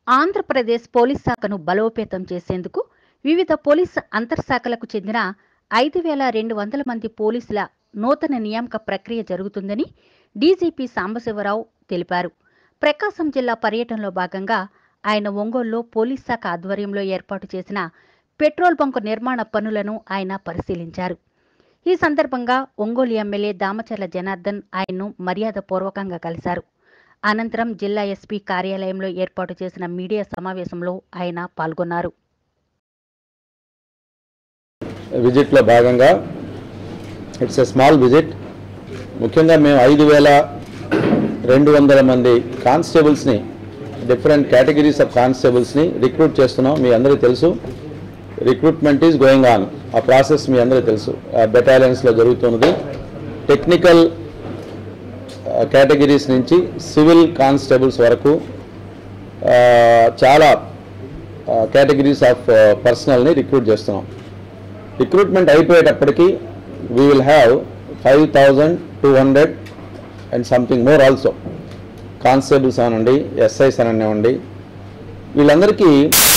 Andhra Pradesh police శాఖను బలోపేతం చేసేందుకు వివిధ పోలీస్ అంతర్శాఖలకు చెందిన ఐదు వేల రెండు వందల మంది పోలీసుల నూతన నియామక ప్రక్రియ జరుగుతుందని డీజీపీ సాంబశివరావు తెలిపారు ప్రకాశం జిల్లా పర్యటనలో భాగంగా ఆయన ఒంగోలులో పోలీస్ శాఖ ఆధ్వర్యంలో ఏర్పాటు చేసిన పెట్రోల్ బంకు నిర్మాణ పనులను ఆయన పరిశీలించారు ఈ సందర్భంగా ఒంగోలు ఎమ్మెల్యే దామచర్ల జనార్దన్ ఆయన్ను మర్యాదపూర్వకంగా కలిశారు అనంతరం జిల్లా ఎస్పీ కార్యాలయంలో ఏర్పాటు చేసిన మీడియా సమావేశంలో ఆయన పాల్గొన్నారు విజిట్లో భాగంగా ఇట్స్ ఎ స్మాల్ విజిట్ ముఖ్యంగా మేము ఐదు వేల రెండు వందల మంది కానిస్టేబుల్స్ని డిఫరెంట్ కేటగిరీస్ ఆఫ్ కానిస్టేబుల్స్ని రిక్రూట్ చేస్తున్నాం మీ అందరికీ తెలుసు రిక్రూట్మెంట్ ఈజ్ గోయింగ్ ఆన్ ఆ ప్రాసెస్ మీ అందరికీ తెలుసు బెటాలియన్స్లో జరుగుతున్నది టెక్నికల్ కేటగిరీస్ నుంచి సివిల్ కానిస్టేబుల్స్ వరకు ఆ, చాలా కేటగిరీస్ ఆఫ్ పర్సనల్ని రిక్రూట్ చేస్తున్నాం రిక్రూట్మెంట్ అయిపోయేటప్పటికి we will have five thousand two hundred and something more also constables అనండి ఎస్ఐస్ అనివ్వండి వీళ్ళందరికీ